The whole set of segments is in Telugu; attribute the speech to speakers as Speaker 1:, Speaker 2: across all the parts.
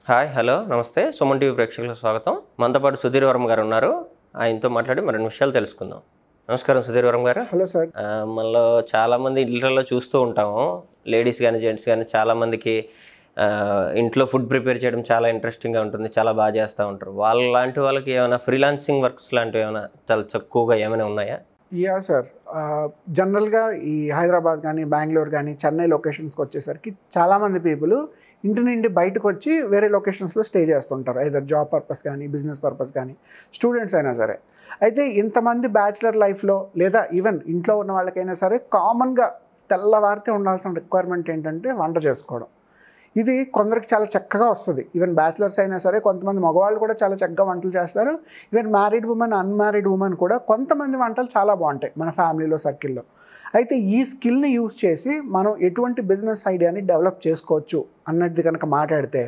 Speaker 1: హాయ్ హలో నమస్తే సుమన్ టీవీ ప్రేక్షకులకు స్వాగతం మనతో పాటు సుధీర్ వర్మ గారు ఉన్నారు ఆయనతో మాట్లాడి మరిన్ని విషయాలు తెలుసుకుందాం నమస్కారం సుధీర్ వర్మ గారు
Speaker 2: హలో సార్
Speaker 1: ఆ, మనలో చాలామంది ఇళ్ళల్లో చూస్తూ ఉంటాము లేడీస్ కానీ జెంట్స్ కానీ చాలామందికి ఆ, ఇంట్లో ఫుడ్ ప్రిపేర్ చేయడం చాలా ఇంట్రెస్టింగ్గా ఉంటుంది చాలా బాగా చేస్తూ ఉంటారు వాళ్ళ లాంటి వాళ్ళకి ఏమైనా ఫ్రీలాన్సింగ్ వర్క్స్ లాంటివి ఏమైనా చాలా తక్కువగా ఏమైనా ఉన్నాయా
Speaker 2: యా సార్ జనరల్గా ఈ హైదరాబాద్ కానీ బెంగళూరు కానీ చెన్నై లొకేషన్స్కి వచ్చేసరికి చాలామంది పీపుల్ ఇంటి నుండి బయటకు వచ్చి వేరే లొకేషన్స్లో స్టే చేస్తుంటారు ఐదర్ జాబ్ పర్పస్ కానీ బిజినెస్ పర్పస్ కానీ స్టూడెంట్స్ అయినా సరే అయితే ఇంతమంది బ్యాచిలర్ లైఫ్లో లేదా ఈవెన్ ఇంట్లో ఉన్న వాళ్ళకైనా సరే కామన్గా తెల్లవారితే ఉండాల్సిన రిక్వైర్మెంట్ ఏంటంటే వంట చేసుకోవడం ఇది కొందరికి చాలా చక్కగా వస్తుంది ఈవెన్ బ్యాచిలర్స్ అయినా సరే కొంతమంది మగవాళ్ళు కూడా చాలా చక్కగా వంటలు చేస్తారు even married women unmarried women కూడా కొంతమంది వంటలు చాలా బాగుంటాయి మన ఫ్యామిలీలో సర్కిల్లో అయితే ఈ స్కిల్ని యూస్ చేసి మనం ఎటువంటి బిజినెస్ ఐడియాని డెవలప్ చేసుకోవచ్చు అన్నది కనుక మాట్లాడితే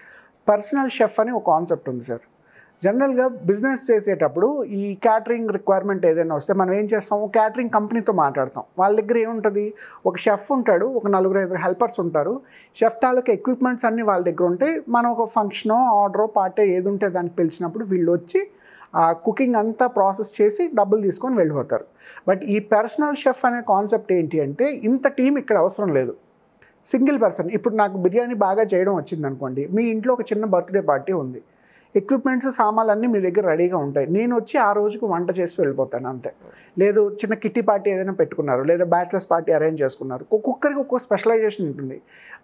Speaker 2: పర్సనల్ షెఫ్ అని ఒక కాన్సెప్ట్ ఉంది సార్ జనరల్గా బిజినెస్ చేసేటప్పుడు ఈ క్యాటరింగ్ రిక్వైర్మెంట్ ఏదైనా వస్తే మనం ఏం చేస్తాం క్యాటరింగ్ కంపెనీతో మాట్లాడతాం వాళ్ళ దగ్గర ఏముంటుంది ఒక షెఫ్ ఉంటాడు ఒక నలుగురు ఐదుగురు హెల్పర్స్ ఉంటారు షెఫ్ తాలూకు ఎక్విప్మెంట్స్ అన్నీ వాళ్ళ దగ్గర ఉంటాయి మనం ఒక ఫంక్షనో ఆర్డరో పార్టీ ఏది ఉంటే దాన్ని పిలిచినప్పుడు వీళ్ళు వచ్చి ఆ కుకింగ్ అంతా ప్రాసెస్ చేసి డబ్బులు తీసుకొని వెళ్ళిపోతారు బట్ ఈ పర్సనల్ షెఫ్ అనే కాన్సెప్ట్ ఏంటి అంటే ఇంత టీం ఇక్కడ అవసరం లేదు సింగిల్ పర్సన్ ఇప్పుడు నాకు బిర్యానీ బాగా చేయడం వచ్చింది అనుకోండి మీ ఇంట్లో ఒక చిన్న బర్త్డే పార్టీ ఉంది ఎక్విప్మెంట్స్ సామాన్లు అన్నీ మీ దగ్గర రెడీగా ఉంటాయి నేను వచ్చి ఆ రోజుకు వంట చేసి వెళ్ళిపోతాను అంతే లేదు చిన్న కిట్టి పార్టీ ఏదైనా పెట్టుకున్నారు లేదా బ్యాచిలర్స్ పార్టీ అరేంజ్ చేసుకున్నారు ఒక్కొక్కరికి ఒక్కొక్క స్పెషలైజేషన్ ఉంటుంది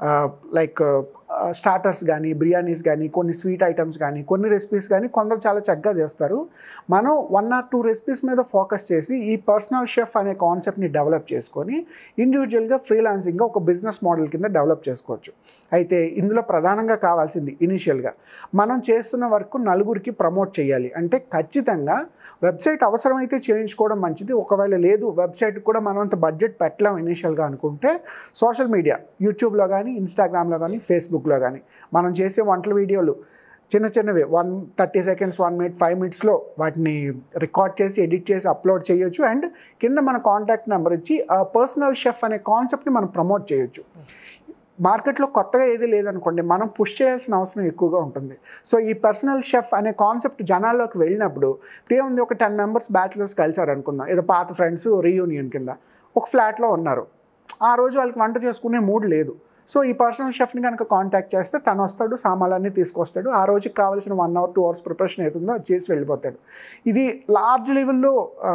Speaker 2: లైక్ స్టార్టర్స్ కానీ బిర్యానీస్ కానీ కొన్ని స్వీట్ ఐటమ్స్ కానీ కొన్ని రెసిపీస్ కానీ కొందరు చాలా చక్కగా చేస్తారు మనం వన్ ఆర్ టూ రెసిపీస్ మీద ఫోకస్ చేసి ఈ పర్సనల్ షెఫ్ అనే కాన్సెప్ట్ని డెవలప్ చేసుకొని ఇండివిజువల్గా ఫ్రీలాన్సింగ్గా ఒక బిజినెస్ మోడల్ కింద డెవలప్ చేసుకోవచ్చు అయితే ఇందులో ప్రధానంగా కావాల్సింది ఇనిషియల్గా మనం చేస్తున్న వర్క్ నలుగురికి ప్రమోట్ చేయాలి అంటే ఖచ్చితంగా వెబ్సైట్ అవసరమైతే చేయించుకోవడం మంచిది ఒకవేళ లేదు వెబ్సైట్ కూడా మనం అంత బడ్జెట్ పెట్టలేం ఇనిషియల్గా అనుకుంటే సోషల్ మీడియా యూట్యూబ్లో కానీ ఇన్స్టాగ్రామ్లో కానీ ఫేస్బుక్లో కానీ మనం చేసే వంటల వీడియోలు చిన్న చిన్నవి one thirty seconds one minute five మినిట్స్లో వాటిని రికార్డ్ చేసి ఎడిట్ చేసి అప్లోడ్ చేయొచ్చు అండ్ కింద మన కాంటాక్ట్ నెంబర్ ఇచ్చి పర్సనల్ షెఫ్ అనే కాన్సెప్ట్ని మనం ప్రమోట్ చేయొచ్చు మార్కెట్లో కొత్తగా ఏది లేదనుకోండి మనం పుష్ చేయాల్సిన అవసరం ఎక్కువగా ఉంటుంది సో ఈ పర్సనల్ షెఫ్ అనే కాన్సెప్ట్ జనాల్లోకి వెళ్ళినప్పుడు ఇప్పుడు ఏముంది ఒక టెన్ మెంబర్స్ బ్యాచిలర్స్ కలిసారు అనుకుందాం ఏదో పాత ఫ్రెండ్స్ రీయూనియన్ కింద ఒక ఫ్లాట్లో ఉన్నారు ఆ రోజు వాళ్ళకి వంట చేసుకునే మూడ్ లేదు సో ఈ పర్సనల్ షెఫ్ని కనుక కాంటాక్ట్ చేస్తే తను వస్తాడు సామాన్లన్నీ తీసుకొస్తాడు ఆ రోజుకి కావాల్సిన one hour two hours preparation అవుతుందో అది చేసి వెళ్ళిపోతాడు ఇది లార్జ్ లెవెల్లో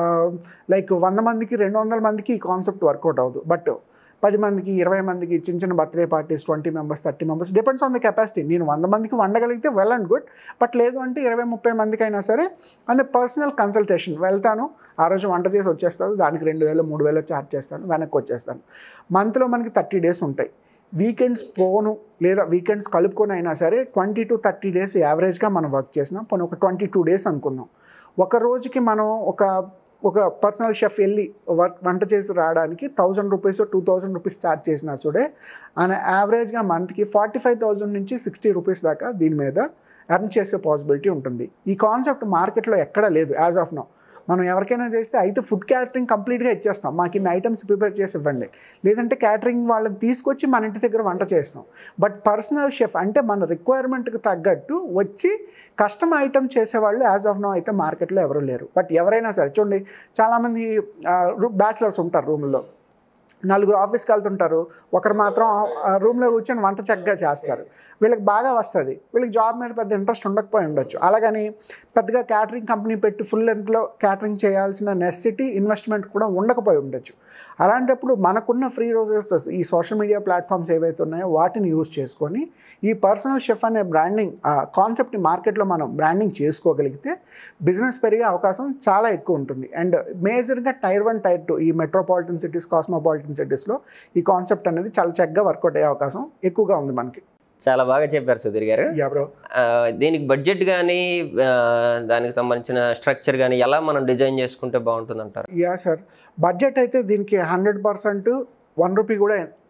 Speaker 2: లైక్ వంద మందికి రెండు వందల మందికి ఈ కాన్సెప్ట్ వర్కౌట్ అవ్వదు బట్ పది మందికి ఇరవై మందికి చిన్న చిన్న birthday parties twenty members thirty members depends on the capacity నేను వంద మందికి వండగలిగితే వెల్ అండ్ గుడ్ బట్ లేదు అంటే ఇరవై ముప్పై మందికి అయినా సరే అంటే పర్సనల్ కన్సల్టేషన్ వెళ్తాను ఆ రోజు వంట చేసి వచ్చేస్తాను దానికి రెండు వేలు మూడు వేలు ఛార్జ్ చేస్తాను వెనక్కి వచ్చేస్తాను మంత్లో మనకి థర్టీ డేస్ ఉంటాయి వీకెండ్స్ పోను లేదా వీకెండ్స్ కలుపుకొని అయినా సరే ట్వంటీ టు థర్టీ డేస్ యావరేజ్గా మనం వర్క్ చేసినాం పోనీ ఒక ట్వంటీ టూ డేస్ అనుకుందాం ఒక రోజుకి మనం ఒక ఒక పర్సనల్ షెఫ్ వెళ్ళి వర్క్ వంట చేసి రావడానికి thousand rupees two thousand rupees charge చేసినా చూడే ఆయన యావరేజ్గా మంత్కి ఫార్టీ ఫైవ్ థౌజండ్ నుంచి సిక్స్టీ రూపీస్ దాకా దీని మీద ఎర్న్ చేసే పాసిబిలిటీ ఉంటుంది ఈ కాన్సెప్ట్ మార్కెట్లో ఎక్కడా లేదు యాజ్ ఆఫ్ నో మనం ఎవరికైనా చేస్తే అయితే ఫుడ్ క్యాటరింగ్ కంప్లీట్గా ఇచ్చేస్తాం మాకు ఇన్ని ఐటమ్స్ ప్రిపేర్ చేసి ఇవ్వండి లేదంటే క్యాటరింగ్ వాళ్ళని తీసుకొచ్చి మన ఇంటి దగ్గర వంట చేస్తాం బట్ పర్సనల్ షెఫ్ అంటే మన రిక్వైర్మెంట్కి తగ్గట్టు వచ్చి కస్టమ్ ఐటమ్ చేసేవాళ్ళు యాజ్ ఆఫ్ నో అయితే మార్కెట్లో ఎవరు లేరు బట్ ఎవరైనా సరే చూడండి చాలామంది బ్యాచిలర్స్ ఉంటారు రూమ్లో నలుగురు ఆఫీస్కి వెళ్తుంటారు ఒకరు మాత్రం రూమ్లో కూర్చొని వంట చక్కగా చేస్తారు వీళ్ళకి బాగా వస్తుంది వీళ్ళకి జాబ్ మీద పెద్ద ఇంట్రెస్ట్ ఉండకపోయి ఉండొచ్చు అలాగని పెద్దగా క్యాటరింగ్ కంపెనీ పెట్టి ఫుల్ లెంత్లో క్యాటరింగ్ చేయాల్సిన నెసిటీ ఇన్వెస్ట్మెంట్ కూడా ఉండకపోయి ఉండొచ్చు అలాంటప్పుడు మనకున్న ఫ్రీ రోజెస్ ఈ సోషల్ మీడియా ప్లాట్ఫామ్స్ ఏవైతే ఉన్నాయో వాటిని యూజ్ చేసుకొని ఈ పర్సనల్ షెఫ్ అనే బ్రాండింగ్ కాన్సెప్ట్ని మార్కెట్లో మనం బ్రాండింగ్ చేసుకోగలిగితే బిజినెస్ పెరిగే అవకాశం చాలా ఎక్కువ ఉంటుంది అండ్ మేజర్గా టైర్ వన్ టైర్ టూ ఈ మెట్రోపాలిటన్ సిటీస్ కాస్మోపాలిటన్ సిటీస్లో ఈ కాన్సెప్ట్ అనేది చాలా చక్కగా వర్కౌట్ అయ్యే అవకాశం ఎక్కువగా ఉంది మనకి
Speaker 1: చాలా బాగా చెప్పారు సుధీర్ గారు
Speaker 2: యా బ్రో
Speaker 1: ఆ, దీనికి బడ్జెట్ కానీ దానికి సంబంధించిన స్ట్రక్చర్ కానీ ఎలా మనం డిజైన్ చేసుకుంటే బాగుంటుంది అంటారు
Speaker 2: యా సార్ బడ్జెట్ అయితే దీనికి హండ్రెడ్ పర్సెంట్ వన్ రూపీ కూడా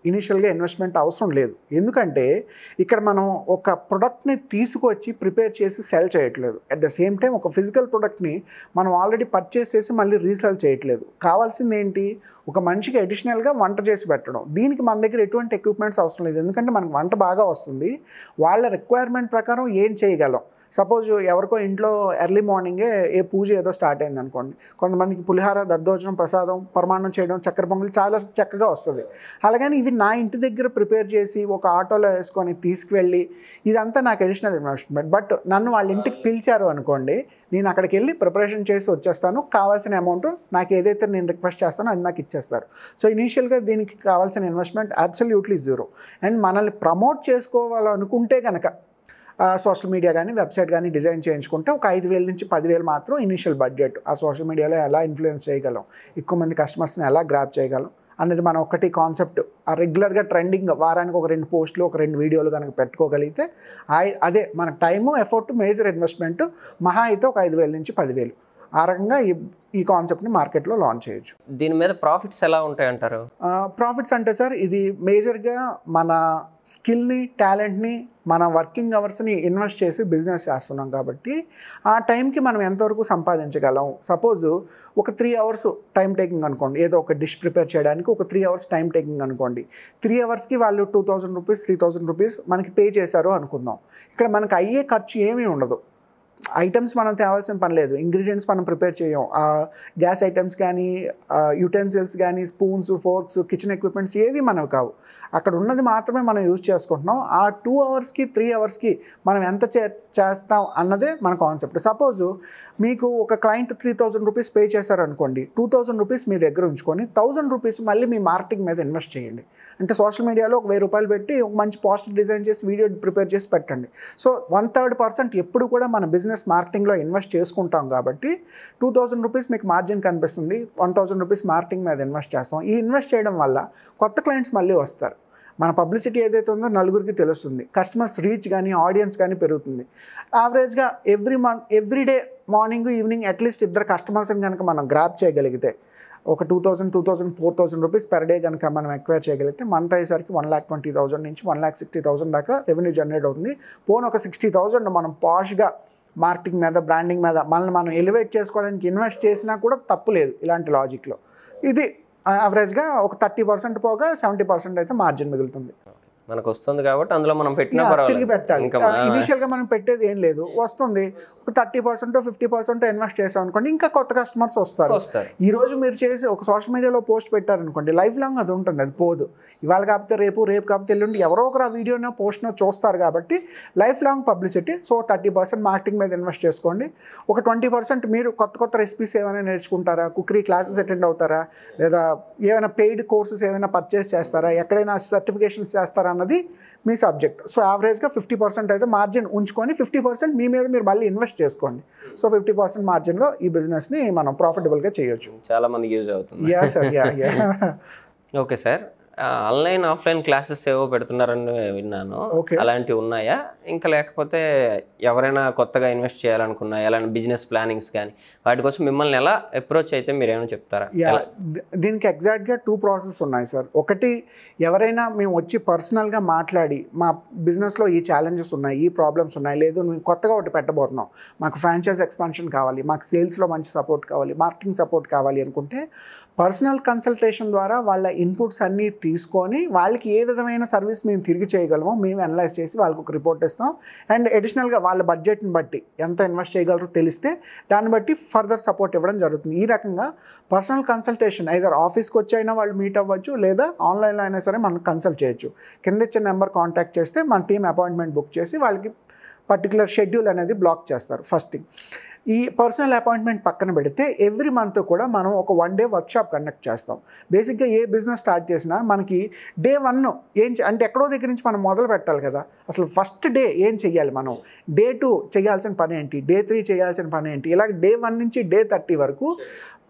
Speaker 2: ఇనిషియల్గా ఇన్వెస్ట్మెంట్ అవసరం లేదు ఎందుకంటే ఇక్కడ మనం ఒక ప్రొడక్ట్ని తీసుకొచ్చి ప్రిపేర్ చేసి సెల్ చేయట్లేదు అట్ ద సేమ్ టైం ఒక ఫిజికల్ ప్రొడక్ట్ని మనం ఆల్రెడీ పర్చేస్ చేసి మళ్ళీ రీసేల్ చేయట్లేదు కావాల్సింది ఏంటి ఒక మనిషికి అడిషనల్గా వంట చేసి పెట్టడం దీనికి మన దగ్గర ఎటువంటి ఎక్విప్మెంట్స్ అవసరం లేదు ఎందుకంటే మనకు వంట బాగా వస్తుంది వాళ్ళ రిక్వైర్మెంట్ ప్రకారం ఏం చేయగలం సపోజ్ ఎవరికో ఇంట్లో ఎర్లీ మార్నింగే ఏ పూజ ఏదో స్టార్ట్ అయింది అనుకోండి కొంతమందికి పులిహార దద్దోజనం ప్రసాదం పరమాన్నం చేయడం చక్కెర పొంగలి చాలా చక్కగా వస్తుంది అలాగని ఇవి నా ఇంటి దగ్గర ప్రిపేర్ చేసి ఒక ఆటోలో వేసుకొని తీసుకువెళ్ళి ఇదంతా నాకు అడిషనల్ ఇన్వెస్ట్మెంట్ బట్ నన్ను వాళ్ళ ఇంటికి పిలిచారు అనుకోండి నేను అక్కడికి వెళ్ళి ప్రిపరేషన్ చేసి వచ్చేస్తాను కావాల్సిన అమౌంట్ నాకు ఏదైతే నేను రిక్వెస్ట్ చేస్తానో అది నాకు ఇచ్చేస్తారు సో ఇనీషియల్గా దీనికి కావాల్సిన ఇన్వెస్ట్మెంట్ అబ్సల్యూట్లీ జీరో అండ్ మనల్ని ప్రమోట్ చేసుకోవాలనుకుంటే కనుక సోషల్ మీడియా కానీ వెబ్సైట్ కానీ డిజైన్ చేయించుకుంటే ఒక ఐదు వేల నుంచి పదివేలు మాత్రం ఇనీషియల్ బడ్జెట్ ఆ సోషల్ మీడియాలో ఎలా ఇన్ఫ్లుయెన్స్ చేయగలం ఎక్కువ మంది కస్టమర్స్ని ఎలా గ్రాప్ చేయగలం అనేది మనం ఒకటి కాన్సెప్ట్ ఆ రెగ్యులర్గా ట్రెండింగ్ వారానికి ఒక రెండు పోస్టులు ఒక రెండు వీడియోలు కనుక పెట్టుకోగలిగితే ఆ- అదే మన టైము ఎఫర్ట్ మేజర్ ఇన్వెస్ట్మెంట్ మహా అయితే ఒక ఐదు వేల నుంచి పదివేలు ఆ రకంగా ఈ ఈ కాన్సెప్ట్ని మార్కెట్లో లాంచ్ చేయొచ్చు
Speaker 1: దీని మీద ప్రాఫిట్స్ ఎలా ఉంటాయి అంటారు
Speaker 2: ప్రాఫిట్స్ అంటే సార్ ఇది మేజర్గా మన స్కిల్ని టాలెంట్ని మన వర్కింగ్ అవర్స్ని ఇన్వెస్ట్ చేసి బిజినెస్ చేస్తున్నాం కాబట్టి ఆ టైంకి మనం ఎంతవరకు సంపాదించగలం సపోజ్ ఒక త్రీ అవర్స్ టైం టేకింగ్ అనుకోండి ఏదో ఒక డిష్ ప్రిపేర్ చేయడానికి ఒక త్రీ అవర్స్ టైం టేకింగ్ అనుకోండి త్రీ అవర్స్కి వాళ్ళు two thousand rupees three thousand rupees మనకి పే చేశారు అనుకుందాం ఇక్కడ మనకి అయ్యే ఖర్చు ఏమీ ఉండదు ఐటమ్స్ మనం తేవాల్సిన పని లేదు ఇంగ్రీడియంట్స్ మనం ప్రిపేర్ చేయం గ్యాస్ ఐటమ్స్ కానీ యుటెన్సిల్స్ కానీ స్పూన్స్ ఫోర్క్స్ కిచెన్ ఎక్విప్మెంట్స్ ఏవి మనవి కావు అక్కడ ఉన్నది మాత్రమే మనం యూజ్ చేసుకుంటున్నాం ఆ టూ అవర్స్కి త్రీ అవర్స్కి మనం ఎంత చే చేస్తాం అన్నదే మన కాన్సెప్ట్ సపోజ్ మీకు ఒక client three thousand rupees pay చేశారనుకోండి టూ థౌజండ్ రూపీస్ మీ దగ్గర ఉంచుకొని థౌజండ్ రూపీస్ మళ్ళీ మీ మార్కెటింగ్ మీద ఇన్వెస్ట్ చేయండి అంటే సోషల్ మీడియాలో ఒక వెయ్యి రూపాయలు పెట్టి ఒక మంచి పోస్టర్ డిజైన్ చేసి వీడియో ప్రిపేర్ చేసి పెట్టండి సో వన్ థర్డ్ పర్సెంట్ ఎప్పుడు కూడా మన బిజినెస్ మార్కెటింగ్లో ఇన్వెస్ట్ చేసుకుంటాం కాబట్టి టూ థౌజండ్ రూపీస్ మీకు మార్జిన్ కనిపిస్తుంది వన్ థౌజండ్ రూపీస్ మార్కెటింగ్ మీద ఇన్వెస్ట్ చేస్తాం ఈ ఇన్వెస్ట్ చేయడం వల్ల కొత్త క్లయింట్స్ మళ్ళీ వస్తారు మన పబ్లిసిటీ ఏదైతే ఉందో నలుగురికి తెలుస్తుంది కస్టమర్స్ రీచ్ కానీ ఆడియన్స్ కానీ పెరుగుతుంది యావరేజ్గా every month every day morning evening at least ఇద్దరు కస్టమర్స్ని కనుక మనం గ్రాప్ చేయగలిగితే ఒక two thousand two thousand four thousand rupees per day కనుక మనం ఎక్వైర్ చేయగలిగితే మంత్ అయ్యేసరికి వన్ ల్యాక్ ట్వంటీ థౌసండ్ నుంచి వన్ ల్యాక్ సిక్స్టీ థౌసండ్ దాకా రెవెన్యూ జనరేట్ అవుతుంది పోను ఒక సిక్స్టీ థౌసండ్ మనం పాష్గా మార్కెటింగ్ మీద బ్రాండింగ్ మీద మనల్ని మనం ఎలివేట్ చేసుకోవడానికి ఇన్వెస్ట్ చేసినా కూడా తప్పు లేదు ఇలాంటి లాజిక్లో ఇది యావరేజ్గా ఒక థర్టీ పర్సెంట్ పోగా సెవెంటీ పర్సెంట్ అయితే మార్జిన్ మిగులుతుంది
Speaker 1: మనకు వస్తుంది కాబట్టి అందులో మనం పెట్టినా
Speaker 2: యా, తిరిగి
Speaker 1: పర్వాలేదు
Speaker 2: పెట్టాలి
Speaker 1: ఇంకా
Speaker 2: ఇనిషియల్ గా మనం పెట్టేది ఏం లేదు వస్తుంది ఒక thirty percent fifty percent invest చేసాం అనుకోండి ఇంకా కొత్త కస్టమర్స్ వస్తారు
Speaker 1: వస్తారు
Speaker 2: ఈ రోజు మీరు చేసి ఒక సోషల్ మీడియాలో పోస్ట్ పెట్టారనుకోండి లైఫ్ లాంగ్ అది ఉంటుంది అది పోదు ఇవాళ కాకపోతే రేపు రేపు కాకపోతే ఎల్లుండి ఎవరో ఒకరు ఆ వీడియోనో పోస్ట్నో చూస్తారు కాబట్టి life long publicity so thirty percent marketing మీద ఇన్వెస్ట్ చేసుకోండి ఒక ట్వంటీ పర్సెంట్ మీరు కొత్త కొత్త రెసిపీస్ ఏమైనా నేర్చుకుంటారా కుకరీ క్లాసెస్ అటెండ్ అవుతారా లేదా ఏమైనా పెయిడ్ కోర్సెస్ ఏమైనా పర్చేస్ చేస్తారా ఎక్కడైనా సర్టిఫికేషన్స్ చేస్తారా అన్నది మీ సబ్జెక్ట్ సో యావరేజ్గా ఫిఫ్టీ పర్సెంట్ అయితే మార్జిన్ ఉంచుకొని ఫిఫ్టీ పర్సెంట్ మీ మీద మీరు మళ్ళీ ఇన్వెస్ట్ చేసుకోండి సో ఫిఫ్టీ పర్సెంట్ మార్జిన్లో ఈ బిజినెస్ని మనం ప్రాఫిటబుల్గా చేయొచ్చు
Speaker 1: చాలా మందికి యూజ్ అవుతుంది
Speaker 2: yeah sir yeah yeah
Speaker 1: okay sir online offline classes ఏవో పెడుతున్నారని విన్నాను
Speaker 2: Okay.
Speaker 1: అలాంటివి ఉన్నాయా ఇంకా లేకపోతే ఎవరైనా కొత్తగా ఇన్వెస్ట్ చేయాలనుకున్నా ఎలాంటి బిజినెస్ ప్లానింగ్స్ కానీ వాటి కోసం మిమ్మల్ని ఎలా అప్రోచ్ అయితే మీరు ఏమైనా చెప్తారా
Speaker 2: యా
Speaker 1: ఎలా?
Speaker 2: ది- దీనికి ఎగ్జాక్ట్గా టూ ప్రాసెస్ ఉన్నాయి సార్ ఒకటి ఎవరైనా మేము వచ్చి పర్సనల్గా మాట్లాడి మా బిజినెస్లో ఈ ఛాలెంజెస్ ఉన్నాయి ఈ ప్రాబ్లమ్స్ ఉన్నాయి లేదు మేము కొత్తగా ఒకటి పెట్టబోతున్నాం మాకు ఫ్రాంచైజ్ ఎక్స్పాన్షన్ కావాలి మాకు సేల్స్లో మంచి సపోర్ట్ కావాలి మార్కెటింగ్ సపోర్ట్ కావాలి అనుకుంటే పర్సనల్ కన్సల్టేషన్ ద్వారా వాళ్ళ ఇన్పుట్స్ అన్నీ తీసుకొని వాళ్ళకి ఏ విధమైన సర్వీస్ మేము తిరిగి చేయగలమో మేము అనలైజ్ చేసి వాళ్ళకి ఒక రిపోర్ట్ ఇస్తాం అండ్ అడిషనల్గా వాళ్ళ బడ్జెట్ని బట్టి ఎంత ఇన్వెస్ట్ చేయగలరో తెలిస్తే దాన్ని బట్టి ఫర్దర్ సపోర్ట్ ఇవ్వడం జరుగుతుంది ఈ రకంగా పర్సనల్ కన్సల్టేషన్ ఐదర్ ఆఫీస్కి వచ్చి అయినా వాళ్ళు మీట్ అవ్వచ్చు లేదా ఆన్లైన్లో అయినా సరే మనం కన్సల్ట్ చేయొచ్చు కింద ఇచ్చిన నెంబర్ కాంటాక్ట్ చేస్తే మన టీం అపాయింట్మెంట్ బుక్ చేసి వాళ్ళకి పర్టికులర్ షెడ్యూల్ అనేది బ్లాక్ చేస్తారు ఫస్ట్ థింగ్ ఈ పర్సనల్ అపాయింట్మెంట్ పక్కన పెడితే ఎవ్రీ మంత్ కూడా మనం ఒక వన్ డే వర్క్షాప్ కండక్ట్ చేస్తాం బేసిక్గా ఏ బిజినెస్ స్టార్ట్ చేసినా మనకి డే వన్ ఏం చే- అంటే ఎక్కడో దగ్గర నుంచి మనం మొదలు పెట్టాలి కదా అసలు ఫస్ట్ డే ఏం చెయ్యాలి మనం డే టూ చేయాల్సిన పని ఏంటి డే త్రీ చేయాల్సిన పని ఏంటి ఇలా డే వన్ నుంచి డే థర్టీ వరకు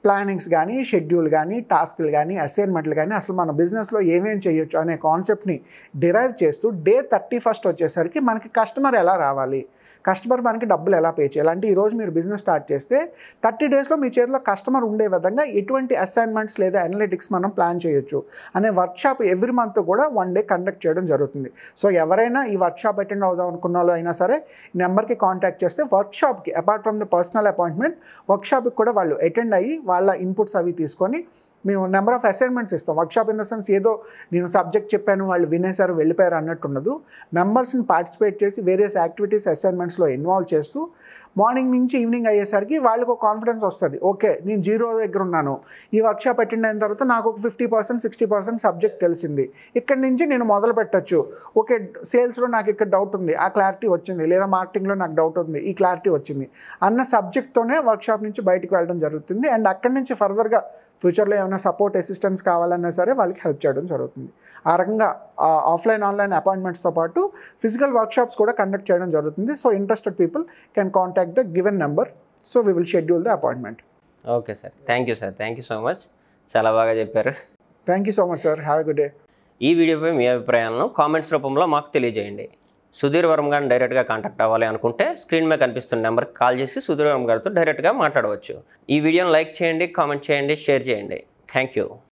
Speaker 2: ప్లానింగ్స్ కానీ షెడ్యూల్ కానీ టాస్క్లు కానీ అసైన్మెంట్లు కానీ అసలు మన బిజినెస్లో ఏమేం చేయొచ్చు అనే కాన్సెప్ట్ని డిరైవ్ చేస్తూ డే థర్టీ ఫస్ట్ వచ్చేసరికి మనకి కస్టమర్ ఎలా రావాలి కస్టమర్ మనకి డబ్బులు ఎలా పే చేయాలి అంటే ఈరోజు మీరు బిజినెస్ స్టార్ట్ చేస్తే థర్టీ డేస్లో మీ చేతిలో కస్టమర్ ఉండే విధంగా ఎటువంటి అసైన్మెంట్స్ లేదా అనలిటిక్స్ మనం ప్లాన్ చేయొచ్చు అనే వర్క్షాప్ ఎవ్రీ మంత్ కూడా వన్ డే కండక్ట్ చేయడం జరుగుతుంది సో ఎవరైనా ఈ వర్క్షాప్ అటెండ్ అవుదాం అనుకున్న వాళ్ళు అయినా సరే నెంబర్కి కాంటాక్ట్ చేస్తే వర్క్షాప్కి apart from the personal appointment వర్క్షాప్కి కూడా వాళ్ళు అటెండ్ అయ్యి వాళ్ళ ఇన్పుట్స్ అవి తీసుకొని మేము నెంబర్ ఆఫ్ అసైన్మెంట్స్ ఇస్తాం వర్క్షాప్ ఇన్ ద సెన్స్ ఏదో నేను సబ్జెక్ట్ చెప్పాను వాళ్ళు వినేశారు వెళ్ళిపోయారు అన్నట్టు ఉండదు మెంబర్స్ని పార్టిసిపేట్ చేసి వేరియస్ యాక్టివిటీస్ అసైన్మెంట్స్లో ఇన్వాల్వ్ చేస్తూ మార్నింగ్ నుంచి ఈవినింగ్ అయ్యేసరికి వాళ్ళకి ఒక కాన్ఫిడెన్స్ వస్తుంది ఓకే నేను జీరో దగ్గర ఉన్నాను ఈ వర్క్షాప్ అటెండ్ అయిన తర్వాత నాకు ఒక fifty percent sixty percent subject తెలిసింది ఇక్కడి నుంచి నేను మొదలు పెట్టచ్చు ఓకే సేల్స్లో నాకు ఇక్కడ డౌట్ ఉంది ఆ క్లారిటీ వచ్చింది లేదా మార్కెటింగ్లో నాకు డౌట్ ఉంది ఈ క్లారిటీ వచ్చింది అన్న సబ్జెక్ట్తోనే వర్క్షాప్ నుంచి బయటికి వెళ్ళడం జరుగుతుంది అండ్ అక్కడి నుంచి ఫర్దర్గా ఫ్యూచర్లో ఏమైనా సపోర్ట్ అసిస్టెన్స్ కావాలన్నా సరే వాళ్ళకి హెల్ప్ చేయడం జరుగుతుంది ఆ రకంగా ఆఫ్లైన్ ఆన్లైన్ అపాయింట్మెంట్స్తో పాటు ఫిజికల్ వర్క్షాప్స్ కూడా కండక్ట్ చేయడం జరుగుతుంది so interested people can contact the given number so we will schedule the appointment
Speaker 1: okay sir thank you sir thank you so much చాలా బాగా చెప్పారు
Speaker 2: thank you so much sir have a good day
Speaker 1: ఈ వీడియోపై మీ అభిప్రాయాలను కామెంట్స్ రూపంలో మాకు తెలియజేయండి సుధీర్ వర్మ గారిని డైరెక్ట్గా కాంటాక్ట్ అవ్వాలి అనుకుంటే స్క్రీన్ మీద కనిపిస్తున్న నెంబర్కి కాల్ చేసి సుధీర్ వర్మ గారితో డైరెక్ట్గా మాట్లాడవచ్చు ఈ వీడియోని లైక్ చేయండి కామెంట్ చేయండి షేర్ చేయండి థ్యాంక్ యూ